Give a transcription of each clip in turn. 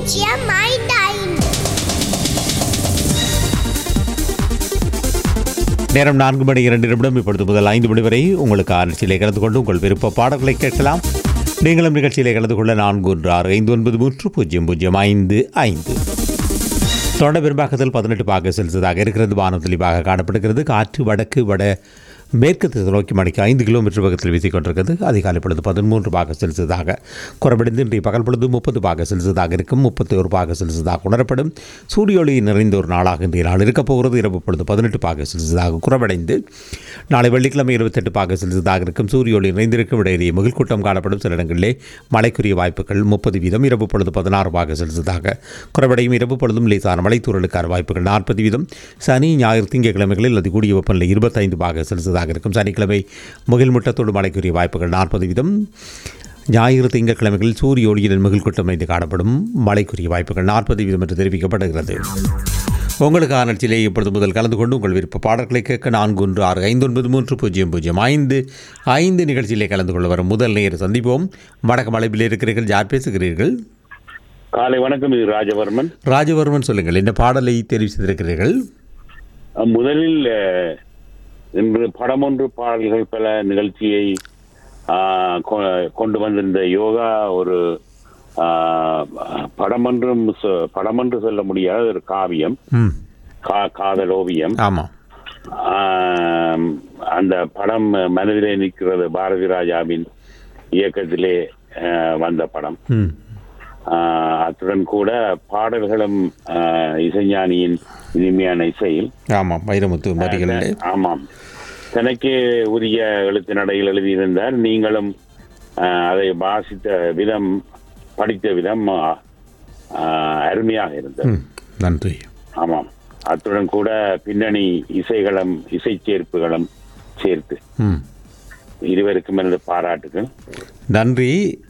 பூஜ்ஜியம் ஐந்து ஐந்து நேரம் நான்கு மணி இரண்டு நிமிடம் இப்பொழுது முதல் ஐந்து மணி வரை உங்களுக்கு நிகழ்ச்சியிலே கலந்து கொண்டு உங்கள் விருப்ப பாடல்களை கேட்கலாம் நீங்களும் நிகழ்ச்சியிலே கலந்து கொள்ள நான்கு ஒன்று ஆறு ஐந்து ஒன்பது மூன்று பூஜ்ஜியம் பூஜ்ஜியம் ஐந்து ஐந்து தொண்ட பெரும்பாக்கத்தில் பதினெட்டு பாக செல்சியஸாக இருக்கிறது வானம் தெளிவாக காணப்படுகிறது காற்று வடக்கு வட மேற்கு திசை நோக்கி மணிக்கு ஐந்து கிலோமீட்டர் வேகத்தில் வீசிக் கொண்டிருக்கிறது அதிகாலை பொழுது பதிமூன்று பாக செல்சியஸாக குறைபடிந்து இன்றைய பகல் பொழுது முப்பது பாக செல்சியஸாக இருக்கும் முப்பத்தி ஒரு பாக செல்சியஸாக உணரப்படும் சூரிய ஒளி நிறைந்த ஒரு நாளாக இன்றைய நாள் இருக்கப் போகிறது இரவு பொழுது பதினெட்டு பாக செல்சியஸாக குறைவடைந்து நாளை வெள்ளிக்கிழமை இருபத்தெட்டு பாக செல்சியஸாக இருக்கும் சூரிய ஒளி நிறைந்திருக்கும் இடையிலேயே முகில் கூட்டம் காணப்படும் சில இடங்களிலே மழைக்குரிய வாய்ப்புகள் முப்பது வீதம் இரவு பொழுது பதினாறு பாக செல்சியஸாக குறைவடையும் இரவு பொழுதும் லேசான மழைத்தூரலுக்கான வாய்ப்புகள் நாற்பது வீதம் சனி ஞாயிறு திங்கட்கிழமைகளில் அது கூடிய வெப்பநிலை இருபத்தைந்து பாக செல்சியஸாக இருக்கும் சனிக்கிழமை முகில் முட்டத்தோடு மழைக்குரிய வாய்ப்புகள் நாற்பது வீதம் ஞாயிறு திங்கட்கிழமைகளில் சூரிய ஒளியுடன் முகில் கூட்டம் அமைந்து காணப்படும் மழைக்குரிய வாய்ப்புகள் நாற்பது வீதம் என்று தெரிவிக்கப்படுகிறது உங்களுக்கான நிகழ்ச்சியிலே இப்பொழுது முதல் கலந்து கொண்டு உங்கள் விருப்ப பாடல்களை கேட்க நான்கு ஒன்று ஆறு ஐந்து ஒன்பது மூன்று பூஜ்ஜியம் பூஜ்ஜியம் ஐந்து ஐந்து நிகழ்ச்சியிலே கலந்து கொள்ள வரும் முதல் நேர் சந்திப்போம் வடக்கு மலைப்பில் இருக்கிறீர்கள் யார் பேசுகிறீர்கள் காலை வணக்கம் இது ராஜவர்மன் ராஜவர்மன் சொல்லுங்கள் என்ன பாடலை தெரிவு செய்திருக்கிறீர்கள் அஹ் முதலில் அஹ், இன்று படம் ஒன்று பாடல்கள் பல நிகழ்ச்சியை ஆஹ், கொ- கொண்டு வந்திருந்த யோகா ஒரு ஆஹ், படம் என்றும் சொ- படம் என்று சொல்ல முடியாத ஒரு காவியம் ம் கா காதல் ஓவியம் ஆமாம் ஆஹ், அந்த படம் மனதிலே நிற்கிறது பாரதி ராஜாவின் இயக்கத்திலே ஆஹ், வந்த படம் ம் ஆஹ், அத்துடன் கூட பாடல்களும் ஆஹ், இசைஞானியின் இனிமையான இசையில் ஆமாம் வைரமுத்து வரிகளிலே ஆமாம் தனக்கே உரிய எழுத்து நடையில் எழுதியிருந்தார் நீங்களும் ஆஹ், அதை வாசித்த விதம் படித்த விதம் ஆஹ், ஆஹ், அருமையாக இருந்தது ம் நன்றி ஆமாம் அத்துடன் கூட பின்னணி இசைகளும் இசை சேர்ப்புகளும் சேர்த்து ம் இருவருக்கும் எனது பாராட்டுகள் நன்றி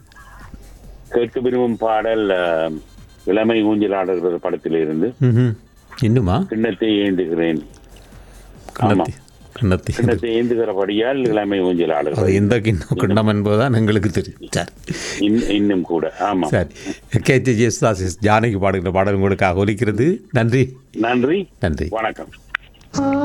கேட்க விரும்பும் பாடல் ஆஹ், இளமை ஊஞ்சலாடுகிறது படத்திலிருந்து ம்ஹும். இன்னுமா கிண்ணத்தை ஏந்துகிறேன் கிண்ணத்தி கிண்ணத்தி கிண்ணத்தை ஏந்துகிறபடியால் இளமை ஊஞ்சல் அது ஆடுகிறது எந்த கிண்ணம் கிண்ணம் என்பதுதான் எங்களுக்கு தெரியும் சரி இன்- இன்னும் கூட ஆமா சரி கே ஜி ஜானகி பாடுகிற பாடல் உங்களுக்காக ஒலிக்கிறது நன்றி நன்றி நன்றி வணக்கம் ஓ